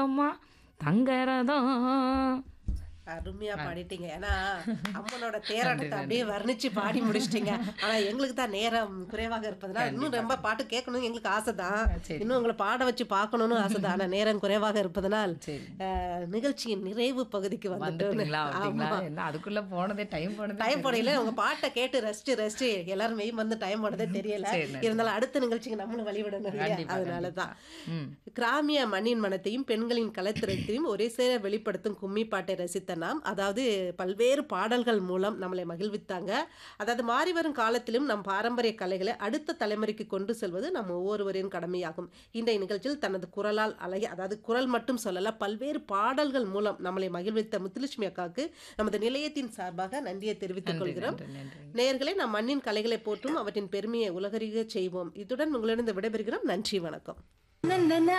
வாங்கம்மா தங்கரதம் அருமையா பாடிட்டீங்க ஏன்னா அம்மனோட தேரோட்டத்தை அப்படியே வர்ணிச்சு பாடி முடிச்சிட்டீங்க ஆனா எங்களுக்கு தான் நேரம் குறைவாக இருப்பதனால இன்னும் ரொம்ப பாட்டு கேட்கணும்னு எங்களுக்கு ஆசைதான் சரி. இன்னும் உங்களை பாட வச்சு பார்க்கணும்னு ஆசைதான் ஆனா நேரம் குறைவாக இருப்பதனால் சரி அஹ், நிகழ்ச்சியின் நிறைவு பகுதிக்கு வந்துட்டோம் வந்துட்டீங்களா அப்படிங்களா என்ன அதுக்குள்ள போனதே டைம் போனதே டைம் போடையில உங்க பாட்டை கேட்டு ரசிச்சு ரசிச்சு எல்லாரும் மெய் வந்து டைம் போனதே தெரியல சரி, நன்றி. இருந்தாலும் அடுத்த நிகழ்ச்சிக்கு நம்மளும் வழிவிடணும் இல்லையா கண்டிப்பா, அதனாலதான் ம் கிராமிய மண்ணின் மனத்தையும் பெண்களின் கலைத்திறத்தையும் ஒரே சேர வெளிப்படுத்தும் கும்மி பாட்டை ரசித்த நாம் அதாவது பல்வேறு பாடல்கள் மூலம் நம்மளை மகிழ்வித்தாங்க அதாவது மாறி வரும் காலத்திலும் நம் பாரம்பரிய கலைகளை அடுத்த தலைமுறைக்கு கொண்டு செல்வது நம் ஒவ்வொருவரின் கடமையாகும் இன்றைய நிகழ்ச்சியில் தனது குரலால் அழகி அதாவது குரல் மட்டும் சொல்லல பல்வேறு பாடல்கள் மூலம் நம்மளை மகிழ்வித்த முத்துலட்சுமி அக்காவுக்கு நமது நிலையத்தின் சார்பாக நன்றியை தெரிவித்துக் நன்றி கொள்கிறோம் நன்றி நன்றி நேயர்களே நம் மண்ணின் கலைகளை போற்றும் அவற்றின் பெருமையை உலகறிய செய்வோம் இத்துடன் உங்களிடம் விடைபெறுகிறோம் நன்றி வணக்கம்